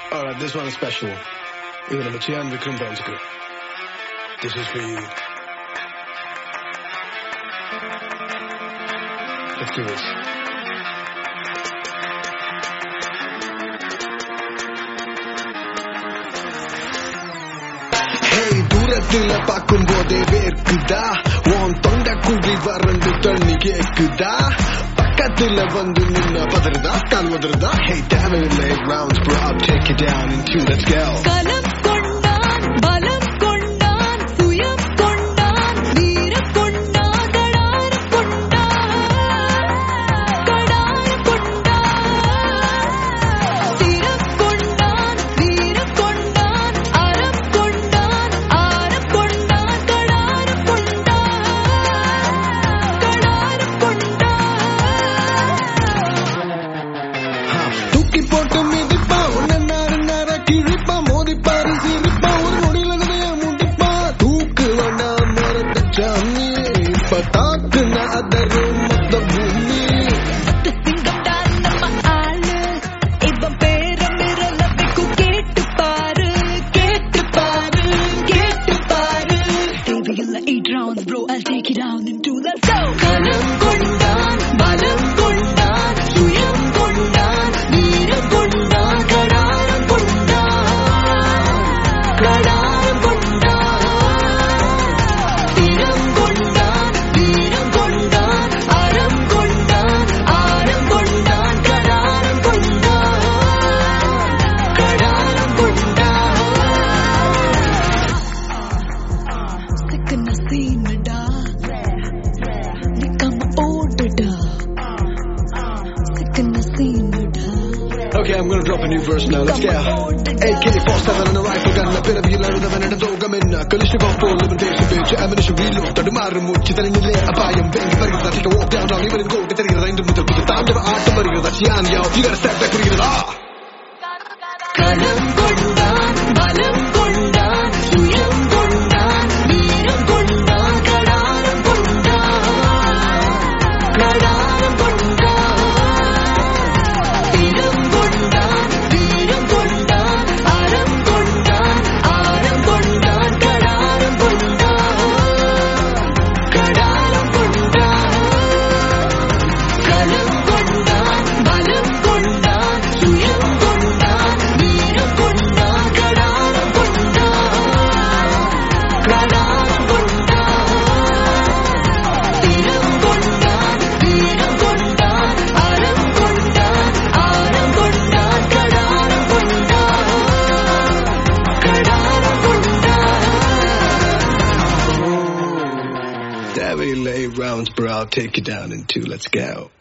Alright, this one is special. இது நம்ம சியான் விக்ரம் டான்ஸ்க்கு This is for you. Let's do this. Hey, தூரத்துல பார்க்கும் போதே வேர்க்குதா உன் தொண்டை குழி வறண்டு தண்ணி கேக்குதா பக்கத்துல வந்து நின்ன பதறுதா கால் வதறுதா ஹே தேவையில்லை rounds bro I'll take you down in two let's go கலம் கொண்டான் பலம் கொண்டான் சுயம் கொண்டான் வீரம் கொண்டான் கடாரம் கொண்டான் கடாரம் கொண்டான் சிரம் கொண்டான் வீரம் கொண்டான் அறம் கொண்டான் ஆரம் கொண்டான் கடாரம் கொண்டான் கடாரம் கொண்டான் தூக்கி போட்டு மிதிப்பா உன்ன நாரு நாரா கிழிப்பா மோதிப்பாரு சிரிப்பா ஒரு நொடியில நிறைய முடிப்பா தூக்கு வேண்டாம் மறந்த சாமி இப்ப தாக்கு அதரும் மொத்த பூமி பத்து சிங்கம் தான் நம்ம ஆளு இவன் பேரம் விரல வைக்கும் கேட்டு பாரு கேட்டு பாரு கேட்டு பாரு தேவையில்லை eight rounds bro I'll take it down in two let's go கலம் கொண்டான் பலம் கொண்டான் சுயம் கொண்டான் வீரம் கொண்டான் கடாரம் கொண்டான் கடாரம் கொண்டான் திறம் கொண்டான் வீரம் கொண்டான் அறம் கொண்டான் ஆரம் கொண்டான் கடாரம் கொண்டான் கடாரம் கொண்டான் சிக்கன சீனடா நிக்காம ஓடுடா சிக்கன சீனடா Okay, I'm gonna drop a new verse now. Let's go. AK-47 and a rifle gun. A bit of you learn them and a dog I'm in. Collision of full limitation bitch. Ammunition reload. തടുമാറും മുച്ചി തെളിഞ്ഞില്ലേ അപായം വേഗം വരുന്നത് take a walk down down ഇവരും കോട്ട് തെളിയുന്നത് അതിന്റെ മുതൽ പുതു താണ്ഡവ ആട്ടം വരുന്നത് ചെയ്യാൻ യോ you gotta step back കുടിക്കുന്നതാ கலம் கொண்டான் பலம் கொண்டான் சுயம் கொண்டான் வீரம் கொண்டான் கடாரம் கொண்டான் கடாரம் கொண்டான் திறம் கொண்டான் வீரம் கொண்டான் அறம் கொண்டான் ஆரம் கொண்டான் கடாரம் கொண்டான் கடாரம் கொண்டான் கலம் கொண்டான் பலம் கொண்டான் சுயம் கொண்டான் வீரம் கொண்டான் கடாரம் கொண்டான் கடாரம் கொண்டான் திறம் கொண்டான் வீரம் கொண்டான் அறம் கொண்டான் ஆரம் கொண்டான் கடாரம் கொண்டான் கடாரம் கொண்டான் தேவையில்லை rounds bro I'll take you down in two let's go